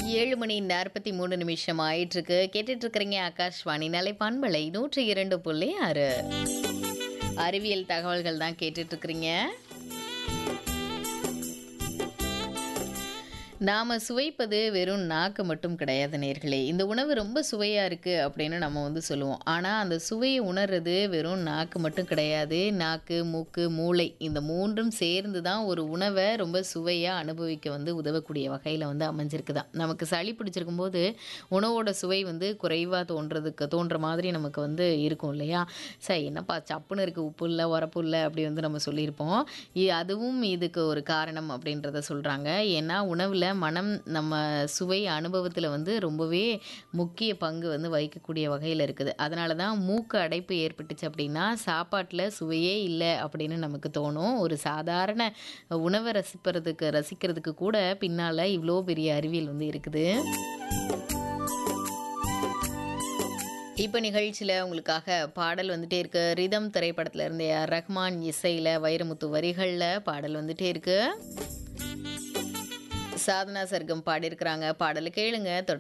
ஏழு மணி நாற்பத்தி மூணு நிமிஷம் ஆயிட்டு இருக்கு கேட்டுட்டு இருக்கிறீங்க ஆகாஷ்வாணி நிலை பண்பலை நூற்றி இரண்டு புள்ளி ஆறு அறிவியல் தகவல்கள் தான் கேட்டுட்டு இருக்கிறீங்க நாம் சுவைப்பது வெறும் நாக்கு மட்டும் கிடையாது நேர்களே இந்த உணவு ரொம்ப சுவையாக இருக்குது அப்படின்னு நம்ம வந்து சொல்லுவோம் ஆனால் அந்த சுவையை உணர்றது வெறும் நாக்கு மட்டும் கிடையாது நாக்கு மூக்கு மூளை இந்த மூன்றும் சேர்ந்து தான் ஒரு உணவை ரொம்ப சுவையாக அனுபவிக்க வந்து உதவக்கூடிய வகையில் வந்து அமைஞ்சிருக்கு தான் நமக்கு சளி பிடிச்சிருக்கும் போது உணவோட சுவை வந்து குறைவாக தோன்றதுக்கு தோன்ற மாதிரி நமக்கு வந்து இருக்கும் இல்லையா சரி என்னப்பா சப்புன்னு இருக்குது உப்பு இல்லை உரப்பு இல்லை அப்படி வந்து நம்ம சொல்லியிருப்போம் இ- அதுவும் இதுக்கு ஒரு காரணம் அப்படின்றத சொல்கிறாங்க ஏன்னா உணவில் மனம் நம்ம சுவை அனுபவத்தில் வந்து ரொம்பவே முக்கிய பங்கு வந்து வகிக்கக்கூடிய வகையில் இருக்குது அதனால தான் மூக்கு அடைப்பு ஏற்பட்டுச்சு அப்படின்னா சாப்பாட்டில் சுவையே இல்லை அப்படின்னு நமக்கு தோணும் ஒரு சாதாரண உணவை ரசிப்பறதுக்கு ரசிக்கிறதுக்கு கூட பின்னால் இவ்வளோ பெரிய அறிவியல் வந்து இருக்குது இப்போ நிகழ்ச்சியில் உங்களுக்காக பாடல் வந்துட்டே இருக்கு ரிதம் திரைப்படத்துல இருந்து ஏஆர் ரஹ்மான் இசையில் வைரமுத்து வரிகளில் பாடல் வந்துட்டே இருக்கு சாதனா சர்க்கம் பாடியிருக்கிறாங்க பாடலை கேளுங்க தொடர்ந்து